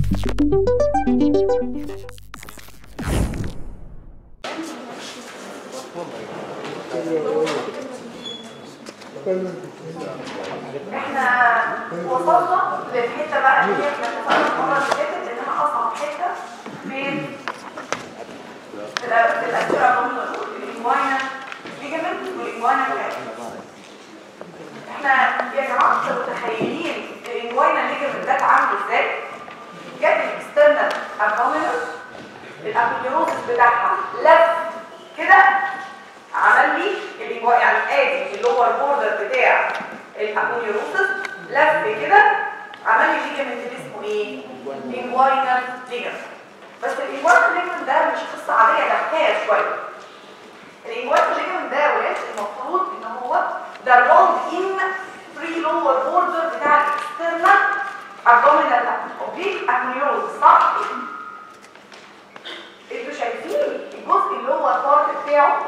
احنا وصلنا للحته بقى اللي احنا اتفقنا المره اللي فاتت انها اصعب حته من في الاسئله ضمن الانجوانا ليجامنت والانجوانا احنا يا جماعه انتوا متخيلين الانجوانا ليجامنت ده اتعمل ازاي؟ جت الاكسترنال ابدومينال الابيليروسس بتاعها لف كده عمل لي الإجواء يعني ادي اللور بوردر بتاع الابونيوروسس لف كده عمل لي ليجمنت اسمه ايه؟ انجوينال ليجمنت بس الانجوينال ليجمنت ده مش قصه عاديه ده حكايه شويه الانجوينال ليجمنت ده يا ولاد المفروض ان هو ده الرولد ان فري لور بوردر بتاع الاكسترنال ابدومينال اوبليك ابونيوروسس صح؟ انتوا شايفين الجزء اللي هو البارت بتاعه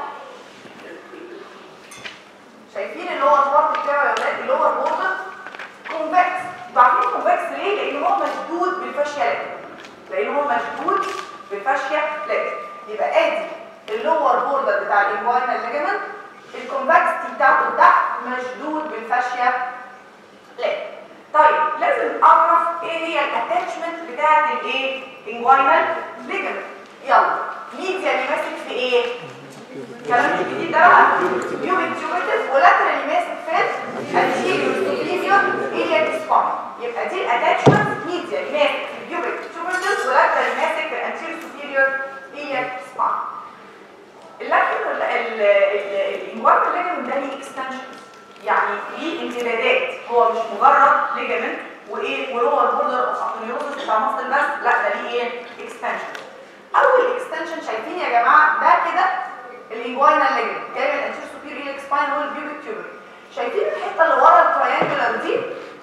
شايفين اللي هو البارت بتاعه يا ولاد اللي هو البوردر كونفكس عارفين كونفكس ليه لان هو مشدود بالفاشيا لاتر لان هو مشدود بالفاشيا لاتر يبقى ادي اللور بوردر بتاع الانجوينال ليجمنت الكونفكسيتي بتاعته تحت مشدود بالفاشيا لاتر طيب لازم اعرف ايه هي الاتاتشمنت بتاعه الايه انجوينال ليجمنت يلا ميديا اللي ماسك في ايه الكلام الجديد ده بقى بيوبيك تيوبيتس ولاترالي ماسك في الانتيريور سوبيريور ايلياك سباين يبقى دي الاتاتشمنت ميديا اللي ماسك في البيوبيك تيوبيتس ولاترالي ماسك في الانتيريور سوبيريور ايلياك سباين اللكن الانجوار ليجمنت ده ليه اكستنشن يعني ليه امتدادات هو مش مجرد ليجمنت وايه ولور بوردر اوف ابنيوروسس بتاع مصر بس لا ده ليه ايه اكستنشن اول اكستنشن شايفين يا جماعه ده كده الانجوينال ليجمنت جاي من الانتير سوبيريور ايليك سباين هو البيوبيك تيوبر شايفين الحته اللي ورا التريانجولار دي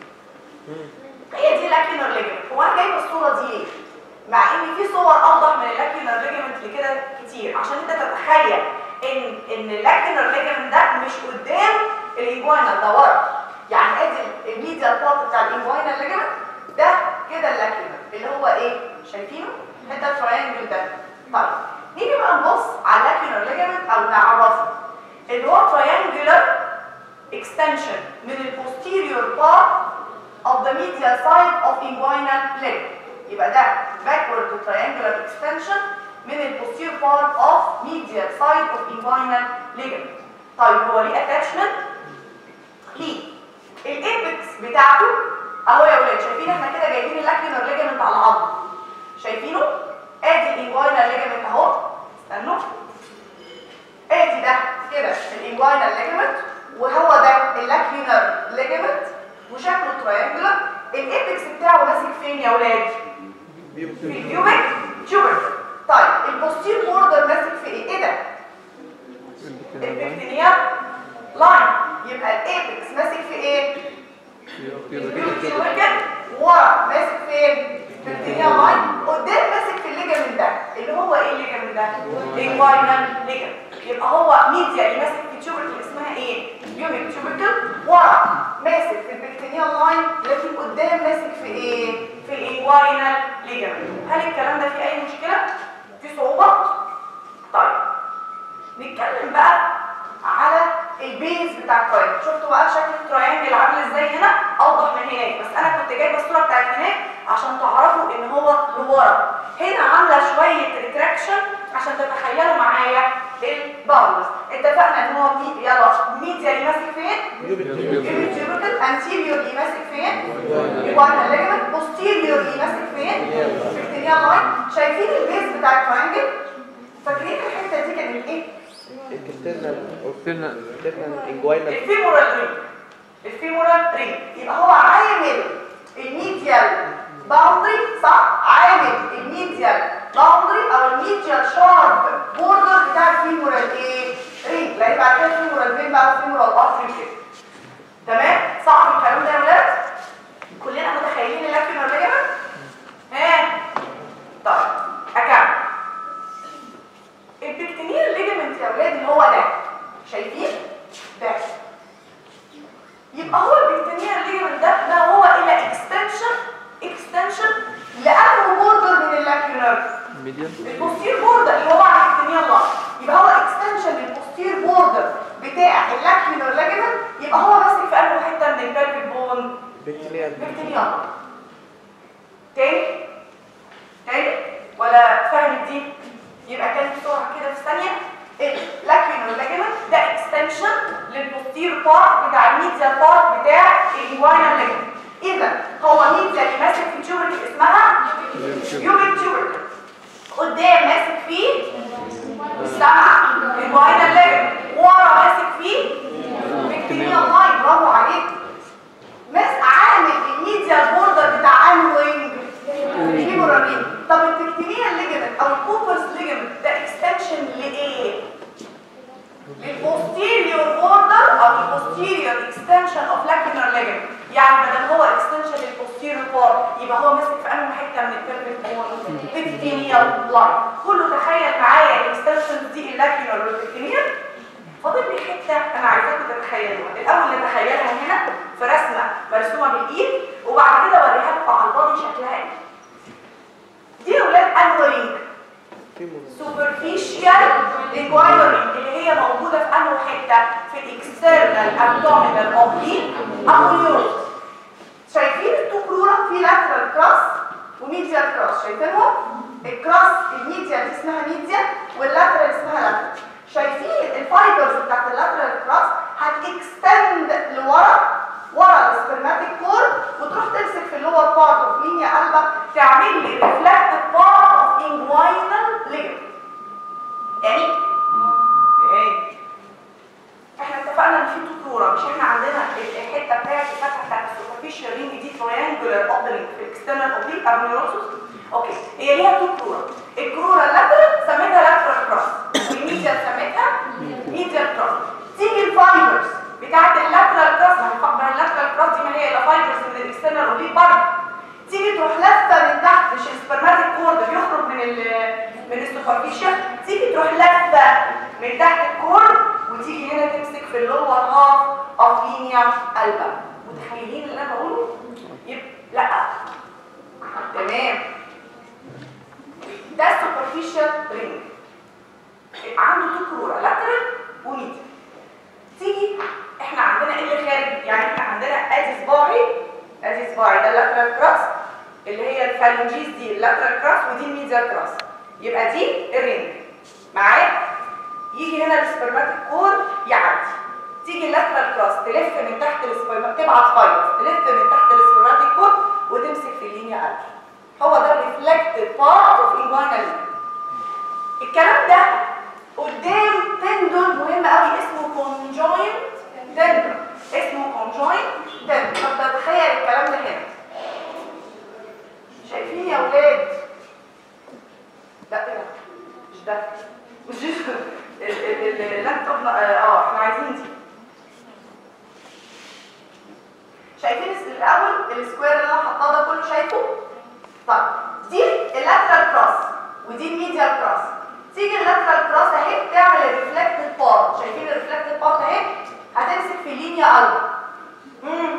هي دي لاكينر ليجمنت هو انا جايبه الصوره دي ليه مع ان في صور اوضح من اللاكينر ليجمنت لكده كتير عشان انت تتخيل ان ان اللاكينر ليجمنت ده مش قدام الانجوينال ده ورا يعني ادي الميديال بارت بتاع الانجوينال ليجمنت ده كده اللاكينر اللي هو ايه شايفينه الحته التريانجل ده طيب نيجي بقى نبص على اللاكينر ليجمنت او نعرفه اللي هو triangular extension من البوستيريور part of the medial side of inguinal ligament يبقى ده backward to triangular extension من البوستيريور part of medial side of inguinal ligament طيب هو ليه attachment؟ ليه الايبكس بتاعته اهو يا ولاد شايفين احنا كده جايبين اللاكينر ليجمنت على العظم شايفينه؟ ادي الانجوينال ليجمنت اهو استنوا ادي ده كده الانجوينال ليجمنت وهو ده اللاكيونر ليجمنت وشكله تريانجولار الايبكس بتاعه ماسك فين يا ولاد في البيوبيك تيوبر طيب البوستير بوردر ماسك في ايه ايه ده البكتيريا لاين يبقى الايبكس ماسك في ايه البيوبيك تيوبر ورا ماسك فين البكتيريا لاين قدام ماسك في الليجمنت ده اللي هو ايه الليجمنت ده الانجوينال ليجمنت يبقى هو ميديا اللي ماسك في تيوبركل اسمها ايه بيوميك تيوبركل ورا ماسك في البكتيريال لاين لكن قدام ماسك في ايه في الانجوينال ليجمنت هل الكلام ده فيه اي مشكله في صعوبه طيب نتكلم بقى على البيز بتاع التراينجل شفتوا بقى شكل التراينجل عامل ازاي هنا اوضح من هناك بس انا كنت جايبه الصوره بتاعت هناك عشان تعرفوا ان هو لورا هنا عامله شويه ريتراكشن عشان تتخيلوا معايا الباوندز اتفقنا ان هو مي... يلا ميديا اللي ماسك فين التيوبيكال انتيريور اللي ماسك فين يبقى الليجمنت بوستيريور اللي ماسك فين البكتيريال لاين شايفين البيز بتاع التراينجل فاكرين الحته دي كانت ايه الكترنال قلنا الكترنال انجوينال الفيمورال رينج الفيمورال رينج يبقى هو عامل الميديال باوندري صح عامل الميديال باوندري او الميديال شارب بوردر بتاع الفيمورال ايه رينج لان بعد كده الفيمورال فين بقى الفيمورال ارتري كده تمام صعب الكلام ده يا ولاد كلنا متخيلين اللكنه ليجمنت ها طيب اكمل البكتينير ليجمنت يا ولاد اللي هو ده شايفين ده يبقى هو البكتينير ليجمنت ده ما هو الا اكستنشن اكستنشن لانه لاكيونر ميديان البوستير بوردر اللي هو على الكتنيه الله يبقى هو اكستنشن للبوستير بوردر بتاع اللاكيونر لاجمنت يبقى هو ماسك في انه حته من البلفيك بون بكتيريا بكتيريا تاني تاني ولا فاهم دي يبقى كان بسرعه كده في ثانيه اللاكيونر لاجمنت ده اكستنشن للبوستير بارت بتاع الميديا بارت بتاع الانجوينال لاجمنت اذا هو ميديا اللي ماسك في تيوبرك اسمها يوبك تيوبرك قدام ماسك فيه السمع الانجوينال لاجمنت ورا ماسك فيه بكتيريا ماي برافو عليك ماس عامل الميديا بوردر بتاع انوينج الفيمورال رينج طب التكتينيال ليجمنت او الكوبرز ليجمنت ده اكستنشن لايه للبوستيريور بوردر او البوستيريور اكستنشن اوف لاكينر ليجمنت يعني بدل هو اكستنشن للبوستيريور بار يبقى هو ماسك في انهي حته من البيرفكت بون بكتينيال لاين كله تخيل معايا الاكستنشن دي اللاكينر والبكتينيال فاضل لي حته انا عايزاكم تتخيلوها الاول نتخيلها هنا في رسمه مرسومه بالايد وبعد كده اوريها لكم على البادي شكلها ايه دي يا اولاد انورينج سوبرفيشال لينجوينال اللي هي موجوده في انهي حته في الاكسترنال ابدومينال اوبليك او اليورو شايفين التكروره في لاترال كراس وميديال كراس شايفينهم الكراس الميديال دي اسمها ميديا واللاترال اسمها لاترال شايفين الفايبرز بتاعت اللاترال كراس هتكستند لورا ورا السبرماتيك كور وتروح تمسك في اللور بارت اوف لينيا قلبك تعمل لي ريفلكتد بارت اوف انجوينال ليجمنت يعني ايه احنا اتفقنا ان في تكروره مش احنا عندنا الحته بتاعت الفتحه بتاعت السوبرفيشال رينج دي تريانجولار اوبننج في الاكسترنال اوبليك ابنيوروسس اوكي هي ليها تو كروره الكروره اللاترال سميتها لاترال كروس والميديال سميتها ميديال كروس تيجي الفايبرز بتاعت اللاترال كروس ما اللاترال كروس دي ما هي الا فايبرز من الاكسترنال اوبليك برضه تيجي تروح لفه من تحت مش السبرماتيك كورد بيخرج من ال من السوبرفيشال تيجي تروح لفه من تحت الكورد وتيجي هنا تمسك في اللور هاف اوف لينيا قلبك متخيلين اللي انا بقوله يبقى لا تمام ده سوبرفيشال رينج عنده تو كروره لاترال وميديا تيجي احنا عندنا ايه اللي خارج يعني احنا عندنا ادي صباعي ادي صباعي ده اللاترال كراس اللي هي الفالنجيز دي اللاترال كراس ودي الميديال كراس يبقى دي الرينج معايا يجي هنا السبرماتيك كور يعدي تيجي اللاترال كراس تلف من تحت السبرماتيك تبعت فايبرز تلف من تحت السبرماتيك كور وتمسك في اللينيا قلبي هو ده الريفلكتد بارت اوف انجوينال الكلام ده قدام تندون مهم قوي اسمه كونجوينت تندون اسمه كونجوينت تندون طب تتخيل الكلام ده هنا شايفين يا ولاد لا لا مش ده مش اللابتوب اه احنا عايزين دي شايفين الاول السكوير اللي انا حاطاه ده كله شايفه طيب دي اللاترال كروس ودي الميديال كروس تيجي اللاترال كروس اهي تعمل الريفلكتد بارت شايفين الريفلكتد بارت اهي هتمسك في لينيا قلب امم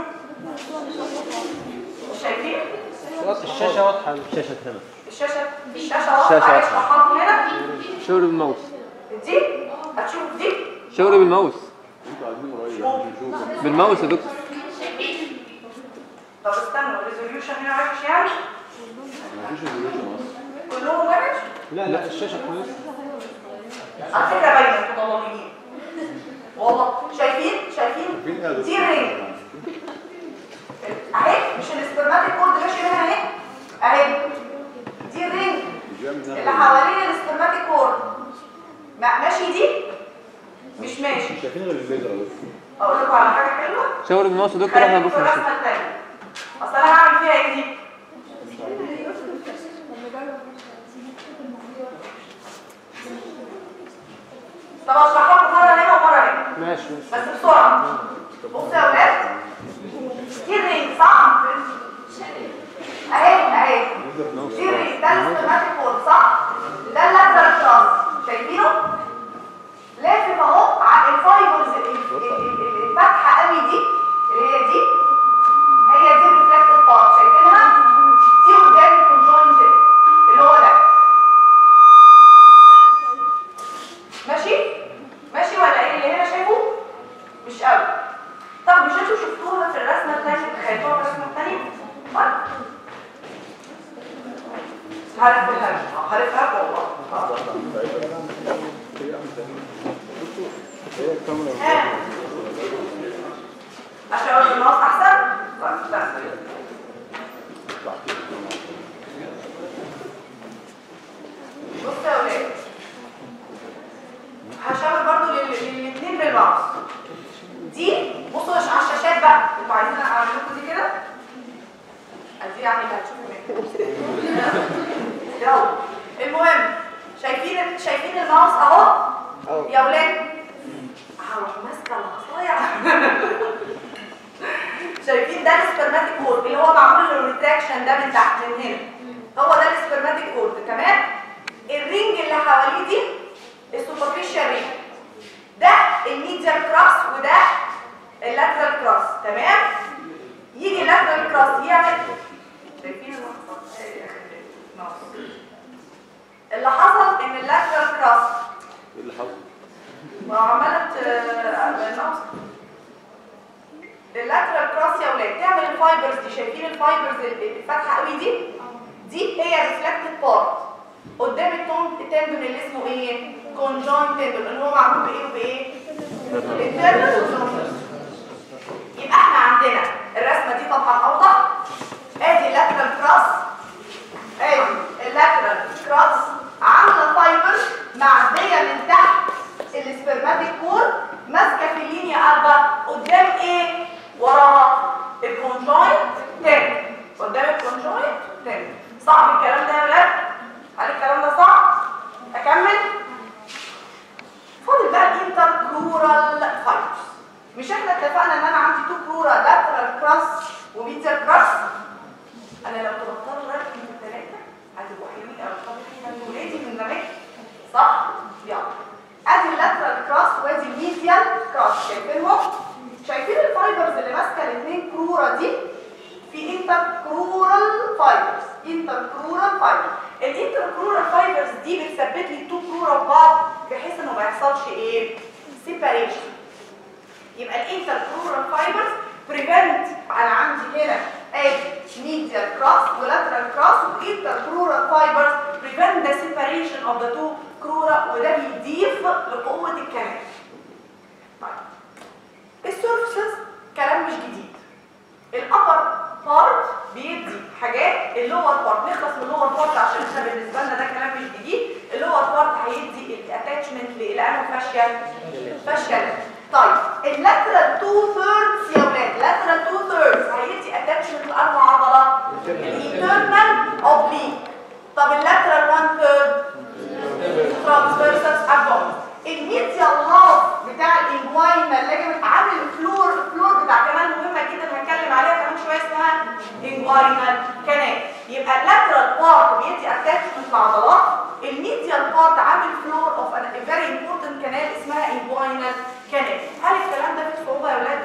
شايفين الشاشة واضحة الشاشة هنا الشاشه الشاشه واضحه الشاشة ايش واضحة. حاطط هنا شاوري بالماوس دي هتشوف دي شاوري بالماوس انتوا قاعدين قريب يعني بنشوف بالماوس يا دكتور طب استنوا الريزوليوشن هنا وحش يعني مفيش ريزوليوشن اصلا كلهم وحش لا لا الشاشة كويسة على فكره باينه انتوا ضلالين والله شايفين شايفين فين يا دي رينج اهي مش السبرماتيك كورد ماشي منها اهي اهي دي رينج اللي حوالين السبرماتيك كورد ما- ماشي دي مش ماشي شايفين غير الليزر يا دكتور اقول لكم على حاجه حلوه شاوري بالماوس يا دكتور احنا خليكم نبص في نشوف الرسمه الثانيه اصل انا هعمل فيها ايه دي طب اشرح لكم مره هنا ومره هنا ماشي ماشي بس بسرعه بصوا يا ولاد دي الرينج صح اهي اهي دي الرينج ده السيستماتيك كود صح ده اللاترال كراس شايفينه لافف اهو على الفايبرز ال- ال- ال- الفاتحه قوي دي اللي هي دي هي دي الريفلكتد بارت شايفينها دي قدام الكونجوينت اللي هو ده هلفها لك اه هلفها لك والله اه هي الكاميرا ها. اشاور بالماوس احسن طيب بس بص يا ولاد هشاور برضو لل- للاثنين بالماوس دي بصوا على الشاشات بقى انتوا عايزين اعمل لكم دي كده ادي يعني اللي هتشوفوا منها يلا المهم شايفين شايفين الماوس اهو أهو. يا ولاد هروح ماسكه العصايه شايفين ده السبرماتيك كورد اللي هو معمول له الريتراكشن ده من تحت من هنا هو ده السبرماتيك كورد تمام الرينج اللي حواليه دي السوبرفيشال رينج ده الميديال كراس وده اللاترال كراس تمام يجي اللاترال كراس يعمل شايفين المقصد اللي حصل ان اللاترال كراس ايه اللي حصل؟ وعملت آه، نقص اللاترال كراس يا ولاد تعمل الفايبرز دي شايفين الفايبرز الفاتحه قوي دي دي هي ريفلكتد بارت قدام التون التندون اللي اسمه ايه كونجوين تندون اللي هو معمول بايه وبايه internal والتندون. يبقى احنا عندنا الرسمه دي طبعا اوضح ادي اللاترال كراس ادي اللاترال كراس عامله فايبر معديه من تحت السبرماتيك كور ماسكه في اللينيا قلبه قدام ايه وراها الكونجوين تاني قدام الكونجوين تاني صعب الكلام ده يا ولاد هل الكلام ده صعب اكمل فاضل بقى الانتر كرورال فايبرز مش احنا اتفقنا ان انا عندي تو كرورا لاترال كراس وميديال كراس انا لو تبطلوا ركب الثلاثه هتبقوا حلوين قوي خاطر احنا ولادي من زمان صح يلا ادي اللاترال كراس وادي الميديال كراس شايفينهم شايفين الفايبرز اللي ماسكه الاثنين كروره دي في انتر كرورال فايبرز انتر كرورال فايبرز الانتر كرورال فايبرز دي بتثبت لي التو كروره ببعض بحيث انه ما يحصلش ايه سيباريشن يبقى الانتر كرورال فايبرز بريفنت انا عندي هنا ادي ميديال كراس ولاترال كراس وانتر كرورال فايبرز بريفنت ذا سيباريشن اوف ذا تو كرورا وده بيضيف لقوه الكلام طيب السيرفسز كلام مش جديد الابر بارت بيدي حاجات اللور بارت نخلص من اللور بارت عشان احنا بالنسبه لنا ده كلام مش جديد اللور بارت هيدي الاتاتشمنت لانه فاشيال فاشيال طيب اللاترال 2 ثيردز يا ولاد اللاترال 2 ثيردز هيدي اتاتشمنت لانه عضله الانترنال اوبليك طب اللاترال 1 ثيرد ترانسفيرسس ابدومن الميديال هاف بتاع الانجوينال ليجمنت عامل الفلور الفلور بتاع كمان مهمه جدا هنتكلم عليها كمان شويه اسمها انجوينال كانال يبقى اللاترال بارت بيدي اتاتشمنت للعضلات الميديال بارت عامل فلور اوف ان فيري امبورتنت كانال اسمها انجوينال كانال هل الكلام ده فيه صعوبه يا ولاد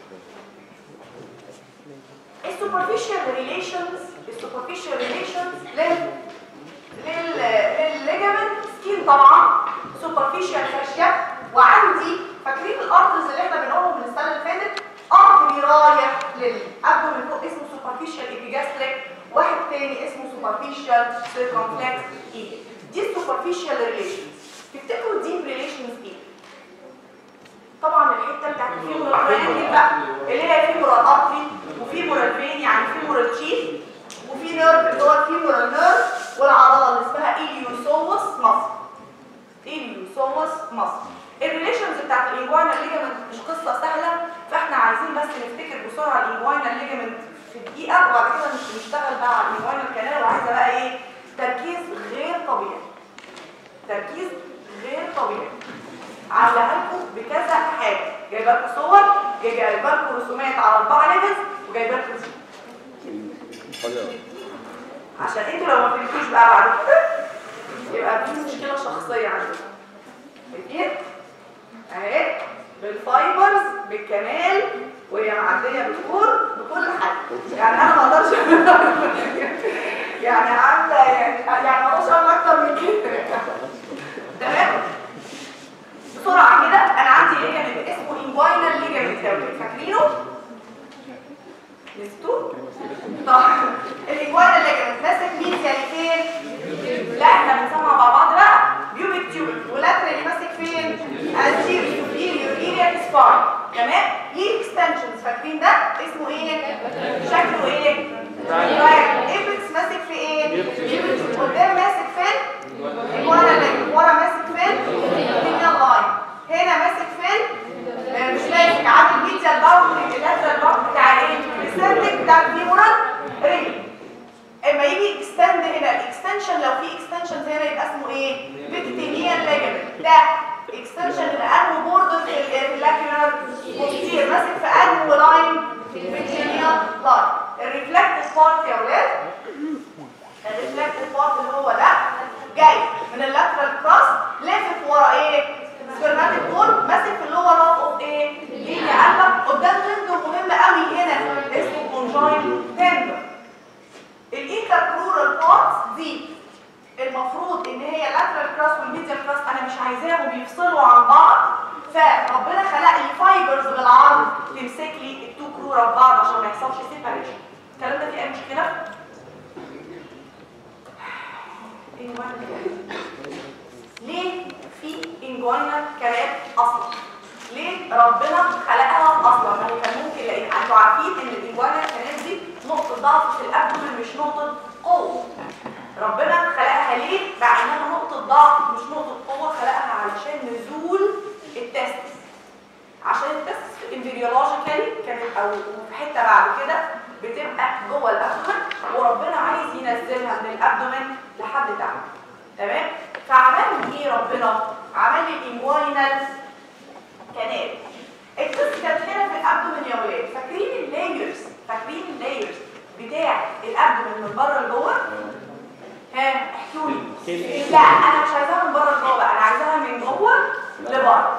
السوبرفيشال ريليشنز السوبرفيشال ريليشنز لل لل للليجمنت سكين طبعا سوبرفيشال فاشيا وعندي فاكرين الارترز اللي احنا بنقولهم من السنه اللي فاتت ارتري رايح للابدومن فوق اسمه سوبرفيشال ايبيجاستريك واحد تاني اسمه سوبرفيشال سيركمفلكس ايه دي السوبرفيشال ريليشنز تفتكروا الديب ريليشنز ايه طبعا الحته بتاعت الفيمورال تراينجل بقى اللي هي فيمورال ارتري وفيمورال فين يعني فيمورال تشيف وفي نيرف اللي هو الفيمورال نيرف والعضله اللي اسمها اليوسوس مصر اليوسوس مصر الريليشنز بتاعت الانجوانا ليجمنت مش قصه سهله فاحنا عايزين بس نفتكر بسرعه الانجوانا ليجمنت في دقيقه وبعد كده مش نشتغل بقى على الانجوانا كانال وعايزه بقى ايه تركيز غير طبيعي تركيز غير طبيعي عاملاها لكم بكذا حاجه جايبه لكم صور جايبه لكم رسومات على اربعه ليفلز وجايبه لكم حاجه عشان انتوا لو ما فهمتوش بقى بعد كده يبقى في مشكله شخصيه عندكم شايفين اهي بالفايبرز بالكمال وهي معديه بالكور بكل حاجه يعني انا ما اقدرش يعني عامله يعني يعني ما اقدرش اقول اكتر من كده تمام بسرعه كده انا عندي ليجامنت اسمه انجوينال ليجامنت فاكرينه نسيتوه طب الانجوينال ليجامنت ماسك ميديال فين فاكرين ده اسمه ايه شكله ايه ايبكس ماسك في ايه قدام ماسك فين ورا لك ورا ماسك فين لينيا لاين هنا ماسك فين آه، مش ماسك عامل ميديا الباوند اللاترال باوند بتاع ايه السنتك بتاع الفيمورال ريل اما يجي اكستند هنا الاكستنشن لو في اكستنشن هنا يبقى اسمه ايه بيكتينيال ليجمنت ده اكستنشن الانو بوردر في اللاكيولار بوستير ماسك في انو لاين بيكتينيال لاين الريفلكتيف بارت يا ولاد الريفلكتيف بارت اللي هو ده جاي من اللاترال كروس لافف ورا ايه سبرماتيك بول ماسك في اللور هاف اوف ايه لينيا قلبك قدام تندو مهم قوي هنا اسمه كونجاين تندو الايكاكرورال بارتس دي المفروض ان هي اللاترال كراس والميديال كراس انا مش عايزاهم يفصلوا عن بعض فربنا خلق لي فايبرز بالعرض تمسك لي التو كرورة ببعض عشان ما يحصلش سيباريشن الكلام ده فيه اي مشكله؟ ليه في انجوينال كلام اصلا؟ ليه ربنا خلقها اصلا؟ ما هي كان ممكن لان انتوا عارفين ان الانجوينال كلام دي نقطه ضعف في الابدومن مش نقطه قوه ربنا خلقها ليه؟ مع انها نقطه ضعف مش نقطه قوه خلقها علشان نزول التستس عشان التستس امبريولوجيكالي كانت او في حته بعد كده بتبقى جوه الابدومن وربنا عايز ينزلها من الابدومن لحد تحت تمام فعمل لي ايه ربنا عمل لي الانجوينال كانال التست كانت هنا في الابدومن يا ولاد فاكرين اللايرز فاكرين اللايرز بتاع الابدومن من بره لجوه ها احكوا لي لا انا مش عايزاها من بره لجوه بقى انا عايزاها من جوه لبره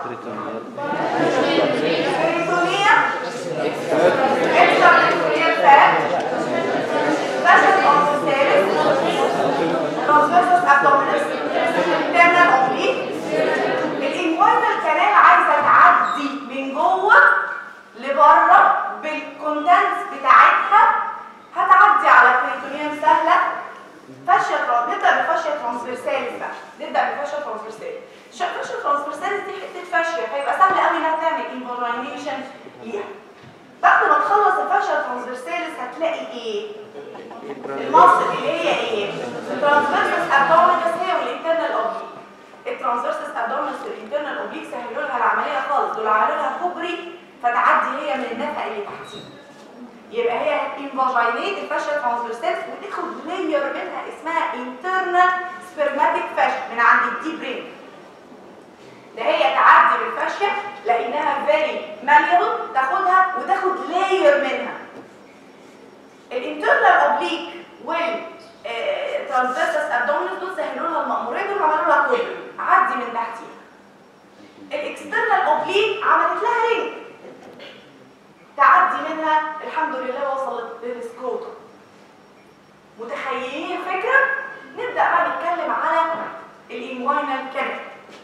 بريتونيا اكسترا بريتونيا فات بس الثالث transversus abdominis internal oblique الانجوينال كانال عايزه تعدي من جوه لبره بالكوندنس بتاعتها هتعدي على بريتونيوم سهله فاشيا تران نبدا بفاشيا ترانسفيرساليس بقى نبدا بفاشيا ترانسفيرساليس فاشيا ترانسفيرساليس دي حته فاشيا فيبقى سهل قوي انها تعمل انفاجينيشن ليها بعد ما تخلص الفاشيا ترانسفيرساليس هتلاقي ايه المصل اللي هي ايه الترانسفيرسس ابدومينس هي والانترنال اوبليك الترانسفيرسس ابدومينس والانترنال اوبليك سهلوا لها العمليه خالص دول عملوا لها كوبري فتعدي هي من النفق اللي تحتيه يبقى هي هتنفاجينيت الفاشيا ترانسفيرساليس وتاخد لاير منها اسمها انترنال سبرماتيك فاشيا من عند الديب رينج ده هي تعدي بالفاشيا لانها فيري ماليبل تاخدها وتاخد لاير منها الانترنال اوبليك وال ترانسفيرسس ابدومينس دول سهلوا لها المأمورية دول عملوا لها كوبري عدي من تحتيها الاكسترنال اوبليك عملت لها رينج تعدي منها الحمد لله وصلت للسكروتوم متخيلين الفكرة؟ نبدأ بقى نتكلم على الانواينال كانال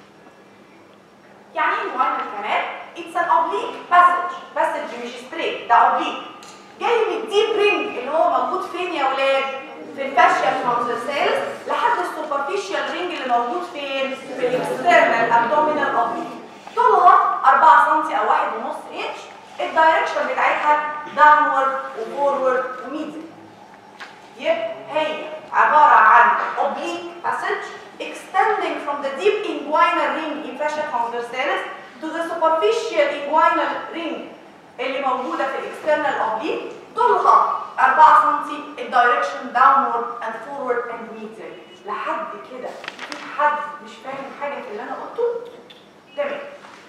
يعني ايه انواينال كانال؟ اتس ان اوبليك باسج باسج مش ستريت ده اوبليك جاي من الديب رينج اللي هو موجود فين يا ولاد؟ في الفاشيا ترانسفيرسالز لحد السوبرفيشال رينج اللي موجود فين؟ في الاكسترنال ابدومينال اوبليك طولها 4 سم او 1.5 انش الدايركشن بتاعتها داونورد وفورورد وميدل يبقى هي عبارة عن oblique passage extending from the deep inguinal ring in fascia transversalis to the superficial inguinal ring اللي موجودة في الاكسترنال oblique طولها 4 سم الدايركشن downward and forward and medial لحد كده في حد مش فاهم حاجة في اللي أنا قلته؟ تمام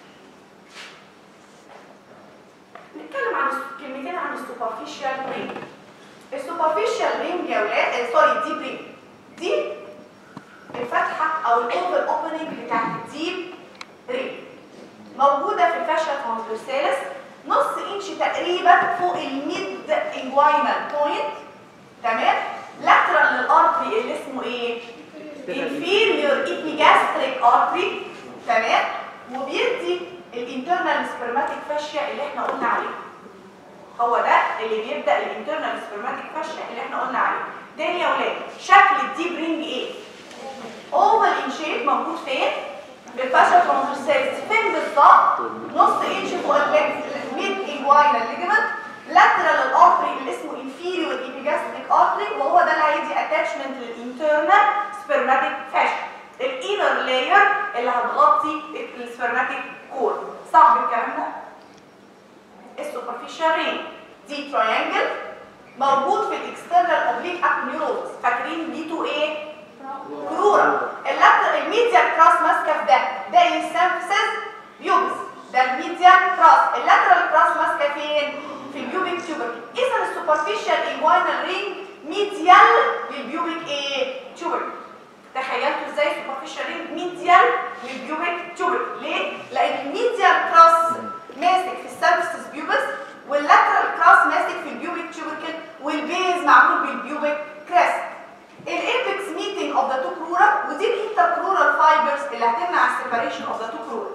نتكلم عن كلمتين عن السوبرفيشال رينج السوبرفيشال رينج يا ولاد آه، سوري الديب رينج دي الفتحه او الاوفر اوبننج بتاعت الديب رينج موجوده في الفاشيا ترانسفيرسالس نص انش تقريبا فوق الميد انجوينال بوينت تمام لاترال للارتري اللي اسمه ايه inferior epigastric artery تمام وبيدي الانترنال سبرماتيك فاشيا اللي احنا قلنا عليه هو ده اللي بيبدا الانترنال سبرماتيك فاشيا اللي احنا قلنا عليه تاني يا ولاد شكل الديب رينج ايه اوفال ان شيب موجود فين في الفاشيا ترانسفيرسالس فين بالظبط نص انش فوق الميد انجوينال ليجمنت lateral الارتري اللي اسمه inferior epigastric artery وهو ده اللي هيدي attachment للinternal spermatic fascia الانر لاير اللي هتغطي السpermatic cord صعب الكلام ده السوبرفيشال رينج دي تراينجل موجود في الاكسترنال اوبليك ابنيوز فاكرين دي تو ايه كرورة اللاتر الميديال كراس ماسكه في ده ده السيمفيسز بيوبس ده الميديال كراس اللاترال كراس ماسكه فين في البيوبيك تيوبركل اذا السوبرفيشال انجوينال رينج ميديال للبيوبيك ايه تيوبركل تخيلتوا ازاي السوبرفيشال رينج ميديال للبيوبيك تيوبركل ليه لان الميديال كراس ماسك في السيمفيسز بيوبس واللاترال كراس ماسك في البيوبيك تيوبركل والبيز معمول بالبيوبيك كريست الايبكس ميتنج اوف ذا تو كرورا ودي الانتركرورال فايبرز اللي هتمنع السيبريشن اوف ذا تو كرورا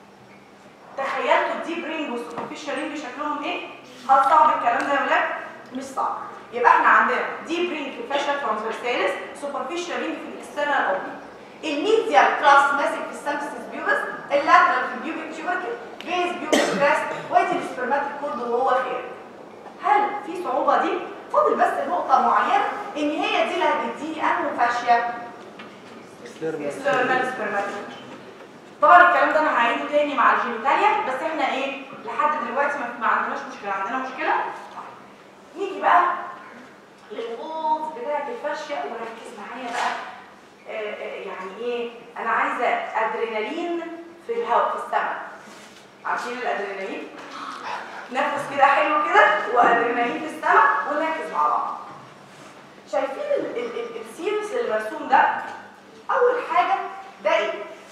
تخيلتوا الديب رينج والسوبرفيشال رينج شكلهم ايه هل صعب الكلام ده يا ولاد مش صعب يبقى احنا عندنا ديب رينج في الفاشل ترانسفيرساليس سوبرفيشال رينج في الاكسترنال اوبليك الميديال كراس ماسك في السامسيس بيوبس اللاترال في البيوبيك تيوبركل بيز بيوبيك كراس وادي السبرماتيك كورد وهو خارج هل في صعوبه دي فاضل بس نقطه معينه ان هي دي اللي هتديني انه فاشيه external spermatic طبعا الكلام ده انا هعيده تاني مع الجينيتاليا بس احنا ايه لحد دلوقتي ما, ما عندناش مشكله عندنا مشكله طيب. نيجي بقى للغوص بتاعه الفاشيه وركز معايا بقى آه آه يعني ايه انا عايزه ادرينالين في الهواء في السماء عارفين الادرينالين نفس كده حلو كده وادرينالين في السماء ونركز مع بعض شايفين ال- ال- ال- السيريس اللي مرسوم ده اول حاجه ده ايه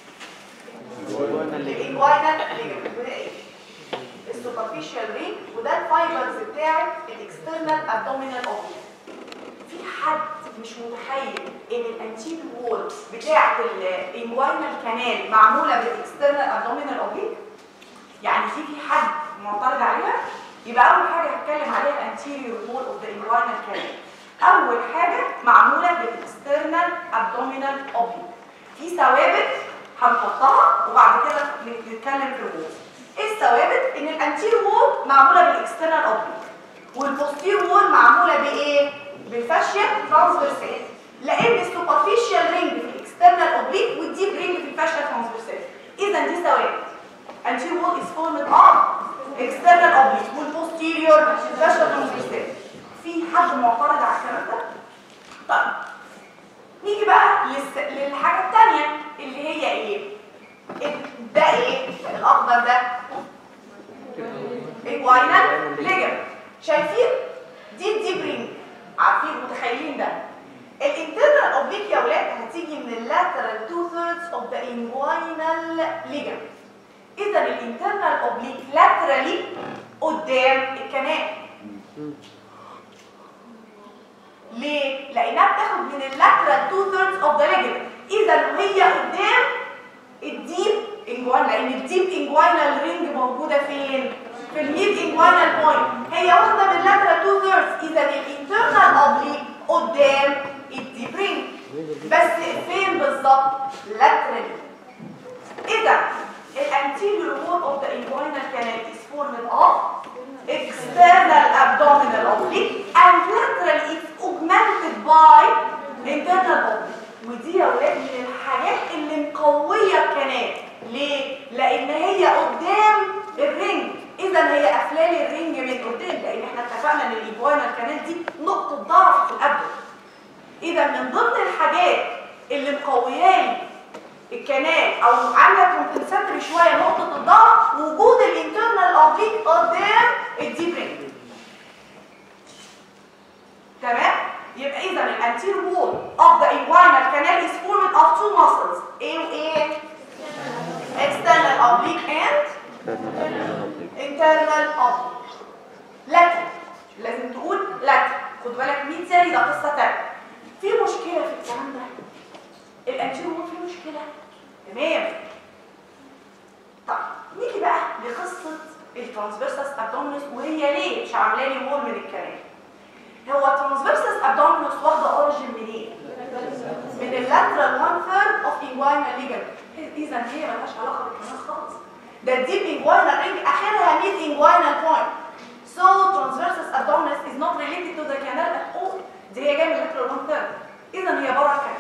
الانجوينال ليجمنت وده ايه السوبرفيشال رينج وده الفايبرز بتاعت الاكسترنال ابدومينال اوبليك في حد مش متخيل ان الانتيل وول بتاعت الانجوينال كانال معموله بالاكسترنال ابدومينال اوبليك يعني في في حد معترض عليها يبقى اول حاجه هتكلم عليها الانتيريور وول اوف ذا انجوينال كانال اول حاجه معموله بالاكسترنال ابدومينال اوبليك في ثوابت هنحطها وبعد كده نتكلم في الوول ايه الثوابت ان الانتير وول معموله بالاكسترنال اوبليك والبوستير وول معموله بايه بالفاشيا ترانسفيرسال لان السوبرفيشال رينج في الاكسترنال اوبليك والديب رينج في الفاشيا ترانسفيرسال اذا دي ثوابت anterior wall is formed of external oblique والposterior fascial transversal في حد معترض على الكلام ده؟ طيب نيجي بقى للس... للحاجة التانية اللي هي ايه؟ ال- ده ايه؟ الأخضر ده inguinal ligament شايفين؟ دي الديب رينج عارفين متخيلين ده الانترنال اوبليك يا ولاد هتيجي من اللاترال تو ثيردز اوف ذا inguinal ligament اذا الانترنال اوبليك لاترالي قدام الكنال ليه لانها بتاخد من اللاترال تو ثيردز اوف ذا ليجمنت اذا هي قدام الديب انجوان لان الديب انجوانال رينج موجوده فين في الميد انجوانال بوينت هي واخده من اللاترال تو ثيردز اذا الانترنال اوبليك قدام الديب رينج بس فين بالظبط لاترالي إذا الانتيريور wall of the inguinal canal is formed of external abdominal oblique and lateral is augmented by internal oblique ودي يا ولاد من الحاجات اللي مقوية الكنال ليه؟ لأن هي قدام الرنج إذا هي قافلة لي الرنج من قدام لأن احنا اتفقنا إن الإيجوانا كانال دي نقطة ضعف في الأبدن إذا من ضمن الحاجات اللي مقويالي الكنال او عامله كومبنساتوري شويه نقطه الضغط وجود الانترنال اوبليك قدام الديب رينج تمام يبقى اذا الانتير وول اوف ذا inguinal canal is formed of two muscles ايه وايه external oblique and internal oblique lateral لازم تقول lateral خد بالك 100 سالي ده قصه ثانيه في مشكله في الكلام ده الانتيرو وول فيه مشكله تمام طب نيجي بقى لقصه الترانسفيرسس ابدومينس وهي ليه مش عامله لي وول من الكلام هو الترانسفيرسس ابدومينس واخده اوريجين منين من اللاترال 1 ثيرد اوف انجوينال ليجمنت اذا هي مالهاش علاقه بالكلام خالص ده الديب انجوينال رينج اخرها ميد انجوينال بوينت So transversus abdominis is not related to the canal at all. دي هي جايه من lateral one third. إذا هي بره الكنال.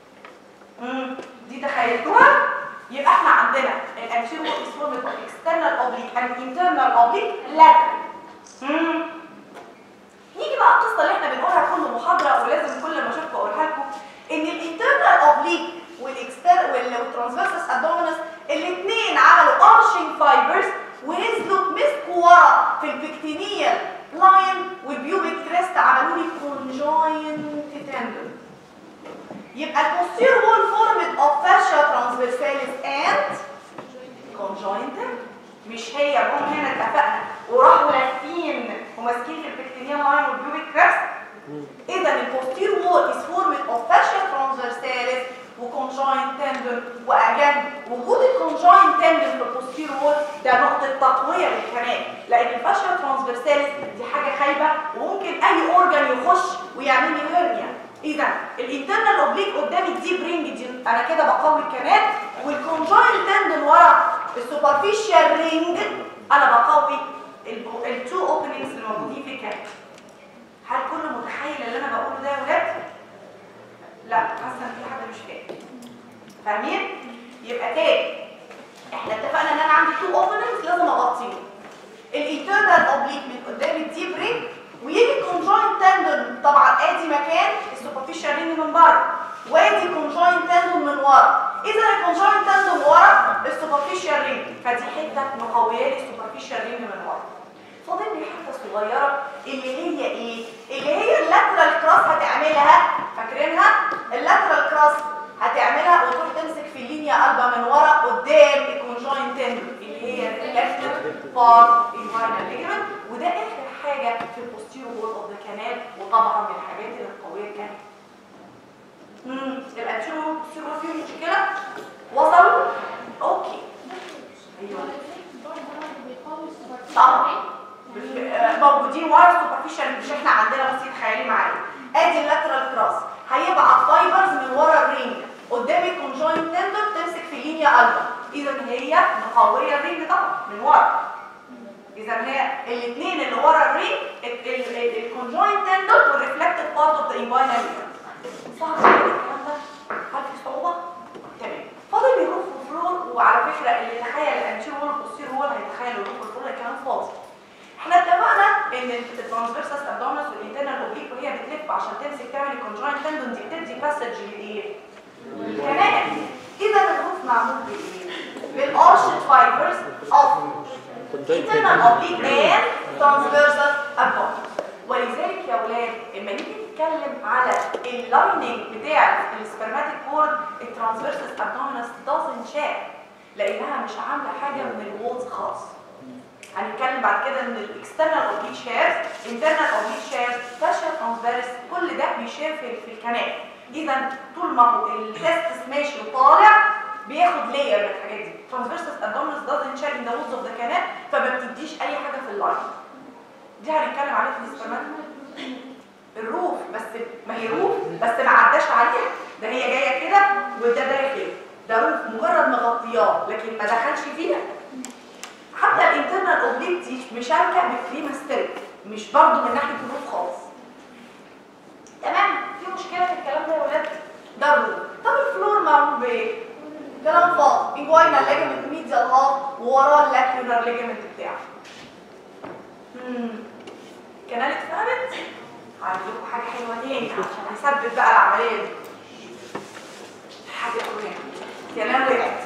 امم دي تخيلتوها؟ يبقى احنا عندنا الانتيريور is formed of external oblique and internal oblique lateral. امم نيجي بقى القصه اللي احنا بنقولها كل محاضره ولازم كل ما اشوفكم اقولها لكم ان الانترنال اوبليك والاكستر والترانسفيرسس ابدومينس الاثنين عملوا ارشنج فايبرز ونزلوا مسكوا ورا في البكتينيال لاين والبيوبيك كريست عملوا لي كونجوينت تندون يبقى البوستير وول فورمد اوف فاشيا ترانسفيرساليس اند كونجوينت مش هي جم هنا اتفقنا وراحوا لافين وماسكين في البكتينيال لاين والبيوبيك كريست اذا البوستير وول از فورمد اوف فاشيا ترانسفيرساليس وكونجوينت تندون واجان وجود الكونجوينت تندون في البوستير وول ده نقطه تقويه للكلام لان الفاشيا ترانسفيرساليس دي حاجه خايبه وممكن اي اورجان يخش ويعمل لي هيرنيا اذا الانترنال اوبليك قدامي دي برينج دي انا كده بقوي الكنات والكونجوينت تندون ورا السوبرفيشال رينج انا بقوي التو اوبننجز اللي موجودين في الكنات هل كل متخيل اللي انا بقوله ده يا ولاد لا حاسه ان في حد مش فاهم فاهمين يبقى تاني احنا اتفقنا ان انا عندي تو اوبننجز لازم اغطيهم الانترنال اوبليك من قدام الديب رينج ويجي كونجوينت تندون طبعا ادي مكان السوبرفيشال رينج من بره وادي كونجوينت تندون من ورا اذا الكونجوينت تندون ورا السوبرفيشال رينج فدي حته مقويه لي السوبرفيشال رينج من ورا فاضل لي حته صغيره اللي هي ايه اللي هي اللاترال كراس هتعملها فاكرينها اللاترال كراس هتعملها وتروح تمسك في اللينيا قلبه من ورا قدام الكونجوينت تندون اللي هي الريلاكتيف بارت انفاينال ليجمنت وده اخر حاجه في البوستيرو وول اوف ذا كانال وطبعا من الحاجات اللي القويه كانت امم الانتيرو بوستيرو فيه مشكله وصلوا اوكي ايوه طبعا موجودين ورا السوبرفيشال مش احنا عندنا بس تخيلي معايا ادي اللاترال كراس هيبعت فايبرز من ورا الرينج قدام الكونجوينت تندون تمسك في لينيا قلبه اذا هي مقويه الرينج طبعا من ورا اذا هي الاثنين اللي ورا الرينج الكونجوينت تندون والريفلكتد بارت اوف ذا انفاينال صعب الكلام ده هل في صعوبه تمام فاضل الروف والفلور وعلى فكره اللي تخيل الانتير وول والبوستير وول هيتخيل الروف والفلور الكلام فاضي احنا اتفقنا ان الترانسفيرسس ابدومينس والانترنال اوبليك وهي بتلف عشان تمسك تعمل الكونجوينت تندون دي بتدي باسج لايه؟ للكنال اذا الروف معمول بايه؟ بالارشد فايبرز اوف internal oblique and transversal abdomen ولذلك يا ولاد لما نيجي نتكلم على اللايننج بتاع السبرماتيك كورد الترانسفيرسس ابدومينس doesn't share لانها مش عامله حاجه من الوولز خالص هنتكلم بعد كده ان الاكسترنال اوبليك شيرز انترنال اوبليك شيرز فاشل ترانسفيرس كل ده بيشير في في الكنال اذا طول ما هو التستس ماشي وطالع بياخد لاير من الحاجات دي transversus abdominis doesn't share in the walls of the canal فما بتديش اي حاجه في اللاين دي هنتكلم عليها في السبرماتيك الروف بس ما هي روف بس ما عداش عليها ده هي جايه كده وده داخل ده روف مجرد مغطياه لكن ما دخلش فيها حتى الانترنال اوبليك دي مشاركه بالكريماستريك مش برضو من ناحيه الروف خالص تمام في مشكله في الكلام ده يا ولاد ده الروف طب الفلور معمول بايه كلام فاضي انجوينا الليجمنت ميديال هاف ووراه اللاكيونر ليجمنت بتاعه امم كنال اتفهمت هعمل لكم حاجه حلوه تاني عشان اثبت بقى العمليه دي حاجه حلوه كلام وقعت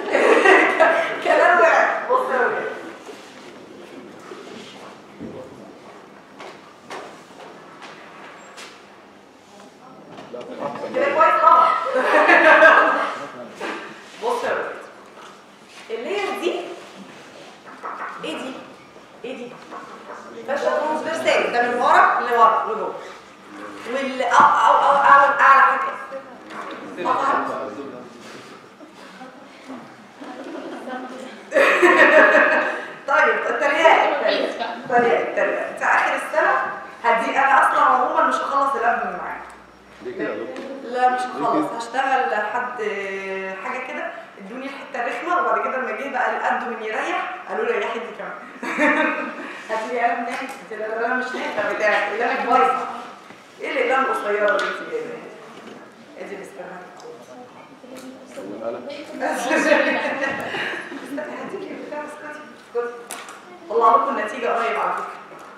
كلام وقعت بص يا ولاد كده كويس طبعا بص يا ولاد اللير دي ايه دي ايه دي باشا ترانسفيرسال ده من ورا لورا لجوه وال أو أو أو أو اعلى حاجه أقل. طيب الترياق الترياق الترياق انت اخر السنه هدي انا اصلا عموما مش هخلص الاب من معاك ليه كده يا دكتور؟ لا مش هخلص هشتغل لحد حاجه كده ادوني الحته الرخمه وبعد كده لما جه بقى القد من يريح قالوا لي ريحي انت كمان هتلاقي انا نايم قلت لها انا مش نايمه بتاعك اللي انا بايظه ايه اللي كان القصيره اللي انت جايباها ادي الاستراحه والقلم طلع لكم النتيجة قريب على فكرة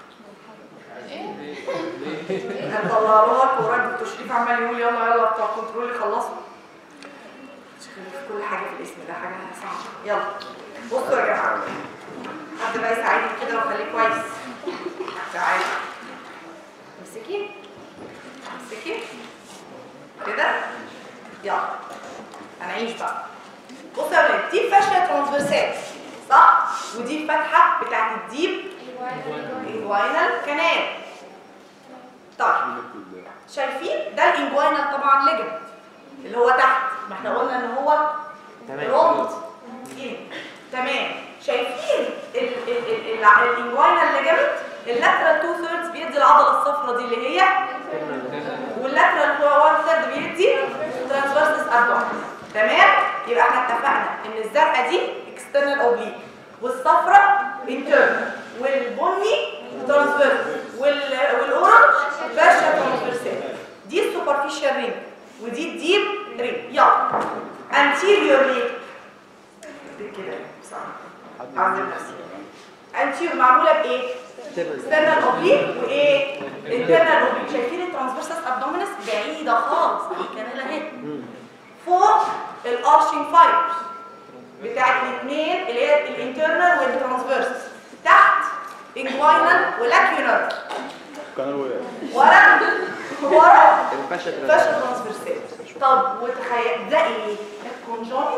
هنطلع لك قريب التشريف عمال يقول يلا يلا بتوع كنترول يخلصوا شغالين في كل حاجة في الاسم ده حاجة صعبة يلا بصوا يا جماعة حد بقى يساعدني كده وخليه كويس تعالي امسكي امسكي كده يلا هنعيش بقى بصوا يا ولاد دي فاشية ترانسفيرسات صح ودي الفتحة بتاعت الديب انجوينال كانال طيب شايفين ده الانجوينال طبعا ليجمنت اللي هو تحت ما احنا قلنا ان هو تمام. روند إيه؟ تمام شايفين الانجوينال ليجمنت اللاترال تو ثيردز بيدي العضله الصفراء دي اللي هي واللاترال هو 1 ثيرد بيدي ترانسفيرسس ابدومين تمام يبقى احنا اتفقنا ان الزرقاء دي اكسترنال اوبليك والصفراء انترنال والبني ترانسفيرس والاورنج فاشا ترانسفيرسال دي السوبرفيشال رينج ودي الديب رينج يلا انتيريورلي كده بصراحه عامل نفسي انتيريور معموله بايه external oblique وايه internal oblique شايفين الترانسفيرسس ابدومينس بعيده خالص الكنال اهي فوق الارشنج فايبرز بتاعت الاثنين اللي هي الانترنال والترانسفيرسس تحت انجوينال ولاكيونال كان وقع ورا ورا الفشل فاشل ترانسفيرسال طب وتخيل ده ايه الكونجوينت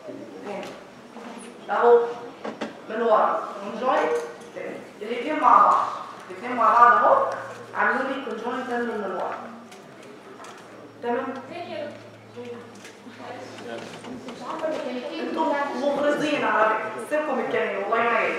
اهو من ورا كونجوينت الاثنين مع بعض الاثنين مع بعض اهو عاملين لي كونجوينت من ورا تمام انتم مغرضين على فكره سيبكم الكلام والله ما جاي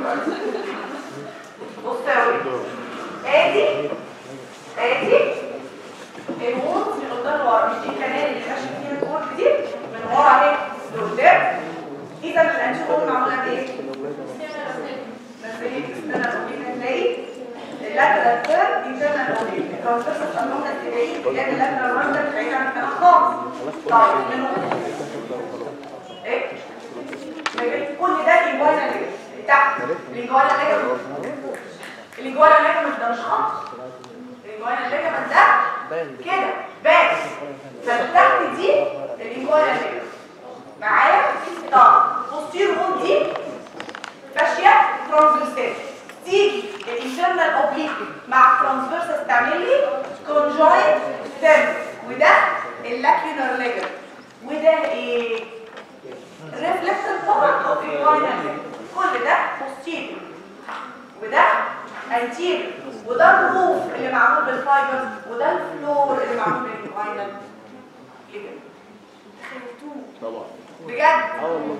بص يا ولد ادي ادي الوولز من قدام ورا مش دي الكنال اللي ماشي فيها الوولز دي من ورا اهي لقدام اذا الانشطه معموله بايه؟ مسؤوليه اكسترنال اوبليك هتلاقي اللاترال ثيرد انترنال اوبليك الترانسفيرس امونة بعيد بجد اللاترال راندر بعيد عن الكلام خالص طيب من ايه؟ كل ده الانجوانا اللي تحت الانجوانا اللي الانجوانا اللي ده مش خط الانجوانا اللي ده باين كده بس فالتحت دي الانجوانا اللي معايا طب بوستير وول دي فاشيه ترانسفيرسال تيجي الانترنال اوبليك مع الترانسفيرسال تعمل لي كونجوينت تم وده اللاكيونر ليجر وده ايه ريفلكتور طبعا اوف الفاينل كل ده بوستير وده انتير وده الروف اللي معمول بالفايبرز وده الفلور اللي معمول بالفاينل ليجر تخيلتوه طبعا بجد اه والله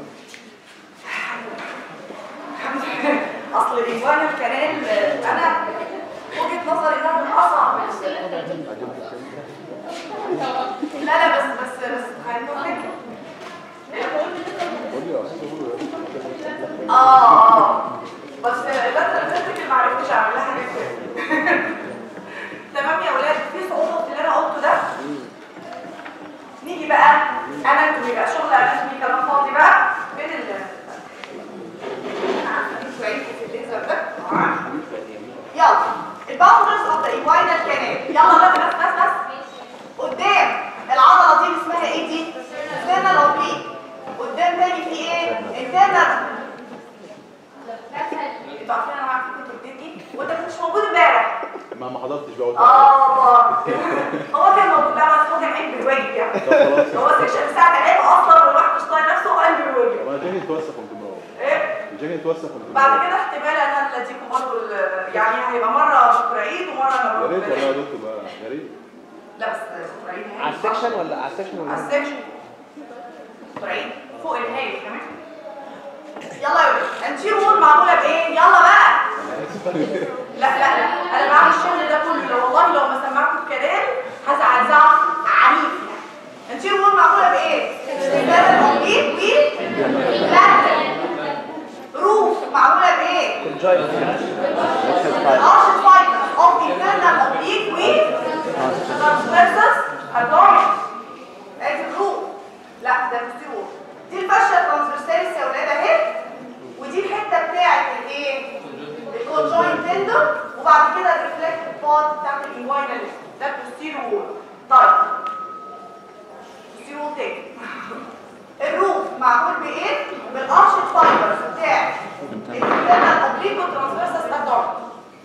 اصل الانجوان الكنال انا وجهه نظري انها من اصعب لا لا بس بس بس خلينا فكره قول لي يا استاذ قول له اه اه بس لا تفتكر ما عرفتش اعمل لها حاجه كده تمام يا ولاد في صعوبه في اللي انا قلته ده نيجي بقى انا انتوا يبقى شغل اناتومي كلام فاضي بقى فين ال عارفه انتوا عينكم في الليزر ده آه. يلا الباوندرز اوف ذا ايكوينال كانال يلا بقى بس بس بس قدام العضله دي اللي اسمها ايه دي؟ سيرنال اوبليك قدام تاني في ايه؟ انترنال انتوا عارفين انا معاك كنت بتدي وانت كنتش موجود امبارح ما ما حضرتش بقى قلت اه هو كان موجود بقى بس هو كان قايم بالواجب يعني طب خلاص هو سيكشن الساعه 3 اصلا والواحد مش طايق نفسه وقايم بالواجب طب انا جاني اتوسخ وانت مروح ايه جاني اتوسخ وانت بعد مروح كده احتمال انا اللي اديكم برضه ال- يعني هيبقى مره شكر عيد ومره انا يا بروح ريت والله يا بلاش. دكتور بقى يا ريت لا بس شكر عيد هايل. على السكشن ولا على السكشن على ولا السكشن شكر عيد فوق الهايل كمان يلا يا ولد انتير وول معموله بايه يلا بقى لا لا لا انا بعمل الشغل ده كله لو والله لو ما سمعتوا الكلام هزعل زعل عنيف يعني انتير وول معموله بايه استقبال الاوبليك و روف معموله بايه كونجايت ترانسفيرسس ابدومينال ادي الروف لا ده بوستيرور دي الفاشيا ترانسفيرساليس يا ولاد اهي ودي الحته بتاعت الايه الكونجوينت تندون وبعد كده الريفلكتيف بارت بتاعت الانجوينال ده بوستيرور طيب بوستيرور تاني الروف معمول بايه بالارش فايبرز بتاع الانترنال اوبليكو ترانسفيرسس ابدومينال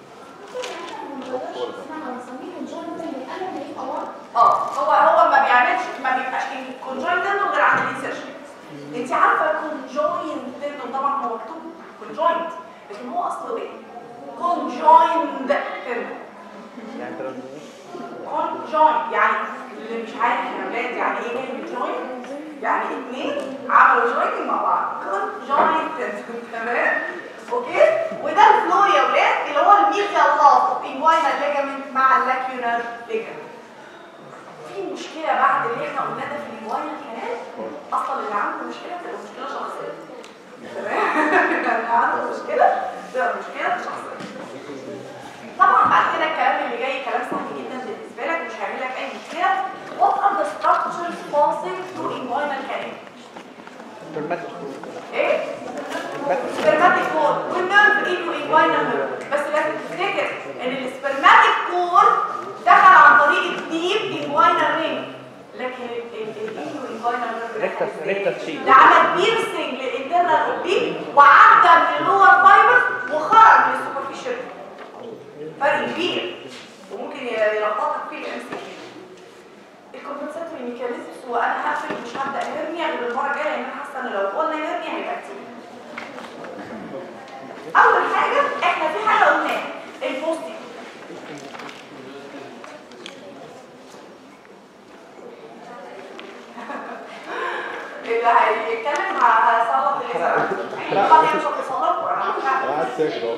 اه هو هو ما بيعملش ما بيبقاش الكونجوينت تندون غير عند الانسيرشن انت عارفه الكونجوينت تندون طبعا هو مكتوب كونجوينت لكن هو اصله ايه كونجوينت تندون يعني ترى كونجوينت يعني اللي مش عارف يا ولاد يعني ايه كلمه جوينت يعني اثنين عملوا جوينت مع بعض كونجوينت تمام اوكي وده الفلور يا ولاد اللي هو الميديال لاف انجوينال ليجامنت مع اللاكيونر ليجامنت في مشكله بعد اللي احنا قلناه ده في الانجوينال كانال اصلا اللي عنده مشكله بتبقى مشكله شخصيه تمام اللي عنده مشكله بتبقى مشكله شخصيه طبعا بعد كده الكلام اللي جاي كلام سهل جدا بالنسبه لك مش هيعمل لك اي مشكله what are the structures passing through inguinal canal سبرماتيك ايه سبرماتيك كور والنيرف ايده انجوينال نيرف بس لازم تفتكر ان السبرماتيك كور دخل عن طريق الديب انجوينال رينج لكن الايدو انجوينال نيرف ريكتس ريكتس شيء ده عمل بيرسنج للانترنال اوبليك وعدى من اللور فايبرز وخرج من السوبرفيشال فرق كبير وممكن يلخبطك فيه الام سي الكومبنساتوري ميكانيزمز وانا هقفل مش هبدا هرنيا غير المره الجايه لان انا حاسه ان لو قلنا هرنيا هيبقى كتير اول حاجه احنا في حاجه قلناها البوستي اللي هيتكلم هصلح اللسان احنا طبعا مش هتصلحوا انا مش عارفة. انا قاعد ساكت اهو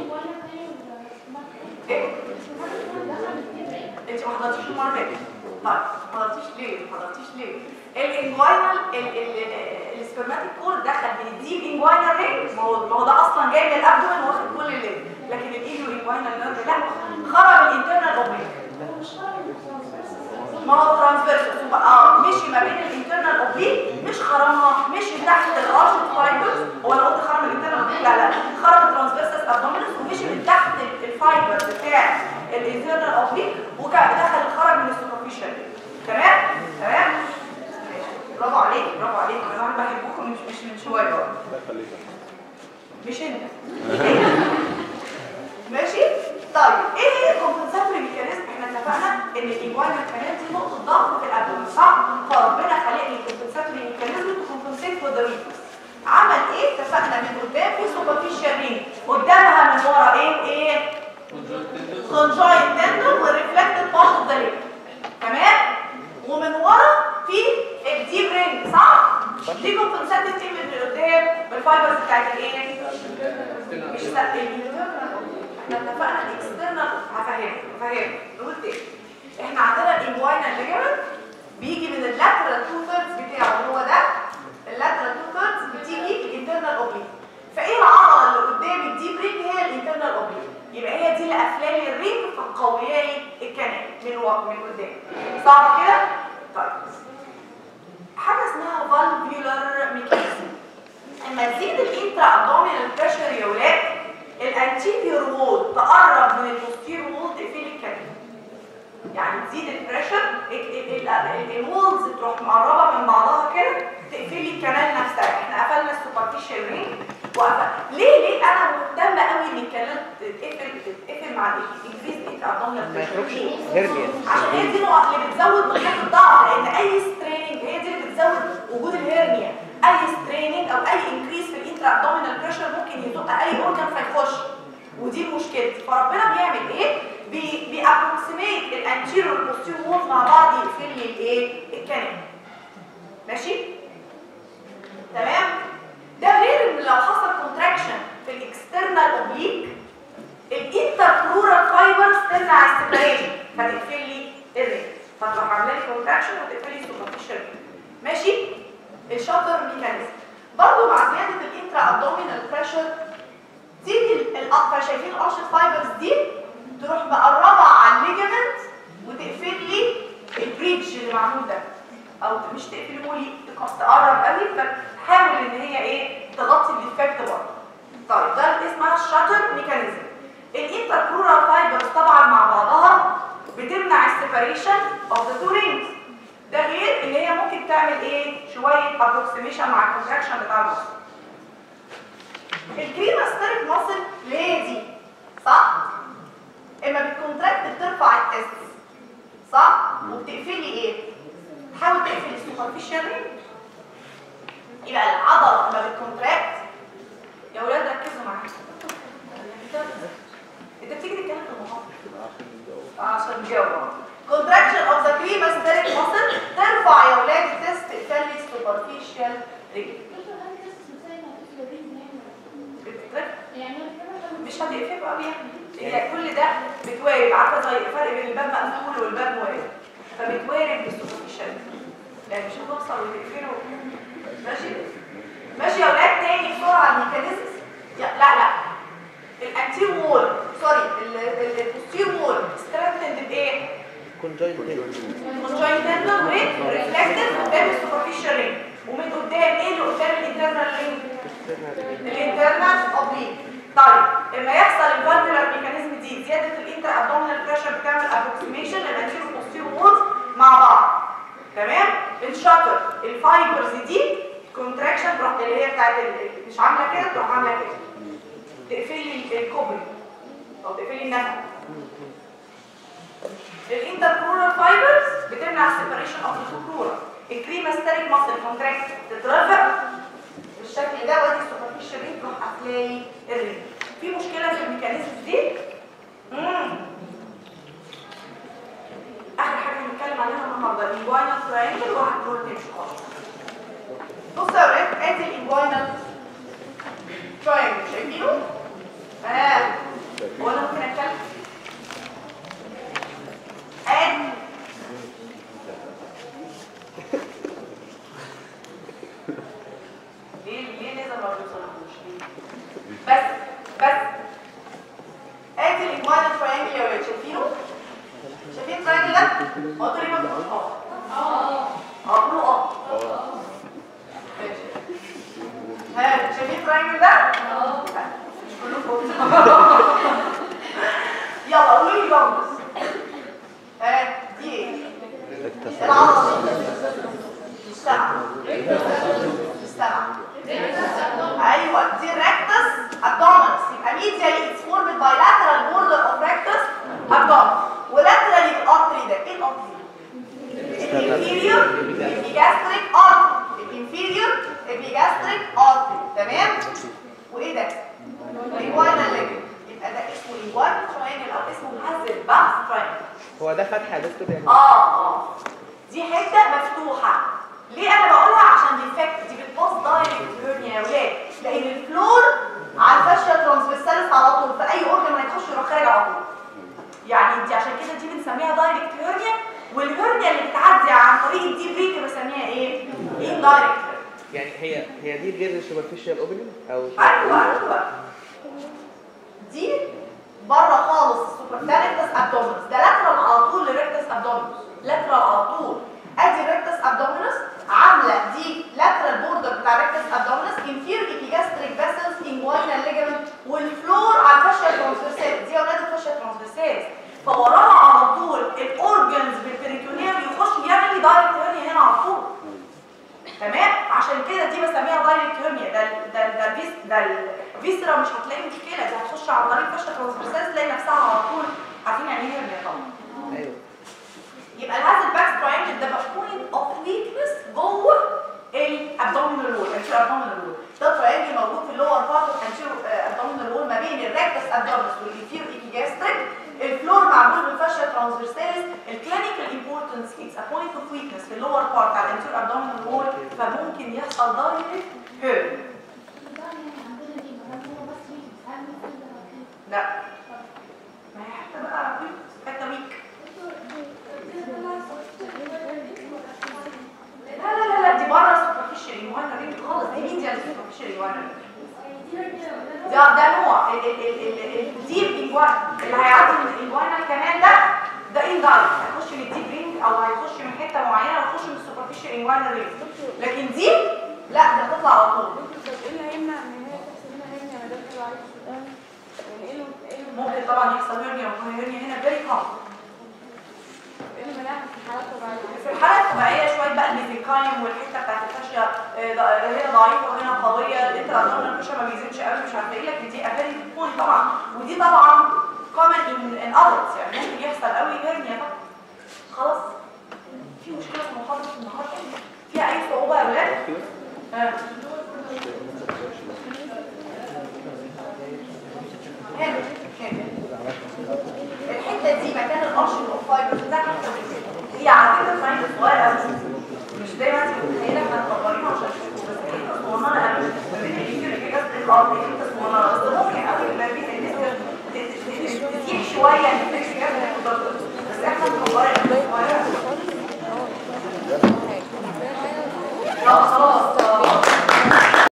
ايه انت ما حضرتيش المره اللي فاتت طيب ما حضرتيش ليه ما حضرتيش ليه الانجوينال السبرماتيك كور دخل من الديب انجوينال رينج ما هو ما هو ده اصلا جاي من الابدومن واخد كل الليل لكن الايدو انجوينال نيرف لا خرج الانترنال اوبليك ما هو ترانسفيرس اه مشي ما بين الانترنال اوبليك مش خرمها مشي تحت الارش فايبرز هو انا قلت خرم الانترنال اوبليك لا لا خرم الترانسفيرسس ابدومينس ومشي من تحت الفايبرز بتاع الانترنال اوبليك ودخل خرج من السوبرفيشال تمام تمام ماشي. برافو عليك برافو عليك انا بحبكم مش مش من شويه الله يخليك مش انت ماشي طيب ايه هي الكومبنساتوري ميكانيزم احنا اتفقنا ان الايجوال كانال دي نقطه ضعف في الابدومين صح فربنا خلق لي كومبنساتوري ميكانيزم كومبنسيت فور ذا ريفلكس عمل ايه اتفقنا من قدام في سوبرفيشال رينج قدامها من ورا ايه ايه كونجوينت تندون والريفلكتد بارت اوف ذا ليج تمام ومن ورا في الديب رينج صح دي كومبنساتوري تيم اللي قدام بالفايبرز بتاعت الايه مش سقف الانترنال احنا اتفقنا الاكسترنال هفهمك هفهمك نقول تاني احنا عندنا الانجوينال ليجمنت بيجي من اللاترال تو ثيردز بتاعه اللي هو ده اللاترال تو ثيردز بتيجي الانترنال اوبليك فايه العضله اللي قدام الديب رينج هي الانترنال اوبليك يبقى هي دي اللي قافله لي الرينج فمقويه لي الكنال من ورا من قدام صعب كده طيب حاجه اسمها فالفيولار ميكانيزم اما تزيد الانترا ابدومينال بريشر يا ولاد الانتيريور وول تقرب من البوستيريور وول تقفل الكلام يعني تزيد البريشر الوولز تروح مقربه من بعضها كده تقفلي الكنال نفسها احنا قفلنا السوبرفيشال رينج وقفل ليه ليه انا مهتمه قوي ان الكنال تتقفل تتقفل مع الانكريز انترا ابدومينال ما يخرجش بريشر هرنيا عشان هي دي النقط اللي بتزود نقاط الضعف لان اي ستريننج هي دي اللي بتزود وجود الهرنيا اي ستريننج او اي انكريس في الانترا ابدومينال بريشر ممكن يزق اي اورجان فيخش ودي المشكله فربنا بيعمل ايه بي بيابروكسيميت الانتيريور والبوستيريور وولز مع بعض يقفل لي الايه الكنال ماشي تمام ده غير ان لو حصل كونتراكشن في الاكسترنال اوبليك الانتربلورال فايبرز تمنع السيبريشن فتقفل لي الرينج فتروح عامله لي كونتراكشن وتقفل لي السوبرفيشال ماشي الشاتر ميكانيزم برضه مع زياده الانترا ابدومينال بريشر تيجي الأقفى شايفين الارشد فايبرز دي تروح مقربه على الليجمنت وتقفل لي البري مش تقفله لي تقرب قوي فتحاول ان هي ايه تغطي الديفكت برضه طيب ده اللي اسمها الشاتر ميكانيزم الانتركرورال فايبرز طبعا مع بعضها بتمنع السيبريشن اوف ذا تو رينجز ده غير ان هي ممكن تعمل ايه شويه ابروكسيميشن مع الكونتراكشن بتاع المصل الكريماستريك ماسل ليه دي صح اما بتكونتراكت بترفع التست صح وبتقفلي ايه تحاول تقفل السوبرفيشال رينج يبقى العضله لما بتكونتراكت يا ولاد ركزوا معايا انت بتيجي تتكلم في المحاضره عشان تجاوب contraction of the cremasteric muscle ترفع يا ولاد التست تخلي السوبرفيشال رينج بتترك مش هتقفله قوي يعني هي كل ده بتوارب عارفه زي الفرق بين الباب مقفول والباب موارب فبتوارب بالسوبرفيشال يعني مش هتوصل وتقفله ماشي ماشي يا ولاد تاني بسرعه الميكانيزمز لا لا الانتير وول سوري البوستير وول ستراكتند بايه؟ كونجاينت كونجاينتال وريفلكتد قدام السوبرفيشال رينج ومن قدام ايه اللي قدام الانترنال رينج؟ الانترنال اوبليك طيب لما يحصل الفالفولار ميكانيزم دي زياده الانتر ابدومينال بريشر بتعمل ابروكسيميشن للانتيرو بوستيرو وولز مع بعض تمام الشاتر الفايبرز دي كونتراكشن تروح اللي هي بتاعت ال- مش عامله كده تروح عامله كده تقفلي الكوبري او تقفلي النفق الانتركرورال فايبرز بتمنع السيبريشن اوف الكرورال الكريماستريك ماسل كونتراكت تترفع بالشكل ده وادي السوبرفيشال رينج تروح هتلاقي الرينج في مشكله في الميكانيزم دي امم اخر حاجه هنتكلم عليها النهارده الانجوينال تراينجل وهتقول تمشي خالص بصوا يا ولاد ادي الانجوينال تراينجل شايفينه؟ اه هو انا ممكن اتكلم؟ ادي ليه ليه لازم ما توصلوش ليه؟ بس بس ادي الانجوينال تراينجل يا ولاد شايفينه؟ شايفين التراينجل ده؟ هو تقولي ما بتقولش اه اه قولوا اه ماشي ها شايفين التراينجل ده؟ اه مش كلكم يلا قولوا لي لونجز ها دي ايه؟ العضله دي مش سامعه مش سامعه ايوه دي ريكتس ابدومينس يبقى ميديالي اتس فورمد باي لاترال بوردر اوف ريكتس ابدومينس ولاترالي الارتري ده ايه الارتري الانفيريور epigastric artery الانفيريور epigastric artery تمام وايه ده الانجوينال ليجن يبقى ده اسمه انجوينال تراينجل او اسمه هازل باث تراينجل هو ده فتحه يا دكتور يعني اه اه دي حته مفتوحه ليه انا بقولها عشان ديفكت دي بتبص دايركت هيرنيا يا ولاد لان الفلور على الفاشيا ترانسفيرساليس على طول في اي اورجن ما يخش يروح خارج على طول يعني دي عشان كده دي بنسميها دايركت هيرنيا والهيرنيا اللي بتعدي عن طريق الدي بريك بسميها ايه؟ اندايركت يعني هي هي دي غير السوبرفيشال اوبننج او ايوه ايوه دي بره خالص السوبرتاليكتس ابدومينس ده لاترال على طول لريكتس ابدومينس لاترال على طول ادي ريكتس ابدومينس عامله دي لاترال بوردر بتاع ريكتس ابدومينس انفير ايبيجاستريك فيسلز انجوينال ليجمنت والفلور على الفاشيا ترانسفيرساليس دي يا اولاد الفاشيا ترانسفيرساليس فوراها على طول الاورجنز بالبريتونيوم يخش يعمل دايركت هيرنيا هنا على طول تمام عشان كده دي بسميها دايركت هيرنيا ده ال- ده ال- ده الفيس ده الفيسرا مش هتلاقي مشكله دي هتخش على طريق فاشل ترانسفيرساليس تلاقي نفسها على طول عارفين يعني ايه هيرنيا طبعا ايوه يبقى الهاز الباك تراينجل ده بقى بوينت اوف ويكنس جوه الابدومينال وول الانتيرو ابدومينال وول ده تراينجل موجود في اللور بارت اوف الانتيرو ابدومينال وول ما بين الريكتس ابدومينس والانفيرو ايكيجاستريك الفلور معمول بالفاشيا ترانسفيرساليس الكلينيكال امبورتنس اتس ا بوينت اوف ويكنس في اللور بارت على الانتيرو ابدومينال وول فممكن يحصل دايركت هيرن لا ما هي حتى بقى ويك حتى ويك لا لا لا لا دي بره السوبرفيشال انوانا رينج خالص دي مين دي السوبرفيشال انوانا ده ده نوع ال- ال- ال- ال- الديب انجوانا اللي هيعدي من الانجوانا كمان ده ده اندايركت هيخش من الديب رينج او هيخش من حته معينه ويخش تخش من السوبرفيشال انجوينال ريز لكن دي لا ده هتطلع على طول طب ايه اللي هيمنع ان هي تحصل لنا هرنيا ما دام حلو عايز يعني ايه اللي ايه اللي ممكن طبعا يحصل هيرنيا وهيرنيا هنا فيري كومن ايه اللي منعها في الحالات الطبيعيه في الحالة الطبيعية شوية بقى الميزيكايم والحتة بتاعت الفاشية آه، ض- هنا ضعيفة وهنا قوية انت لو الفاشية ما بيزيدش قوي مش عارفة ايه لكن دي افيري بوينت طبعا ودي طبعا common in in adults يعني ممكن يحصل قوي هيرنيا طبعا خلاص في مشكلة في محاضرة النهاردة فيها أي صعوبة يا ولاد؟ آه. هنا هنا الحته دي مكان القشر الاوفايبر ده حته هي على فكره فاين صغير قوي مش زي ما انت متخيله احنا مكبرينها عشان تشوفوا بس هي حته صغننه قوي ما بين اليوتيوب جاست الارض هي حته صغننه بس ممكن قوي يبقى فيه النسبه تزيح شويه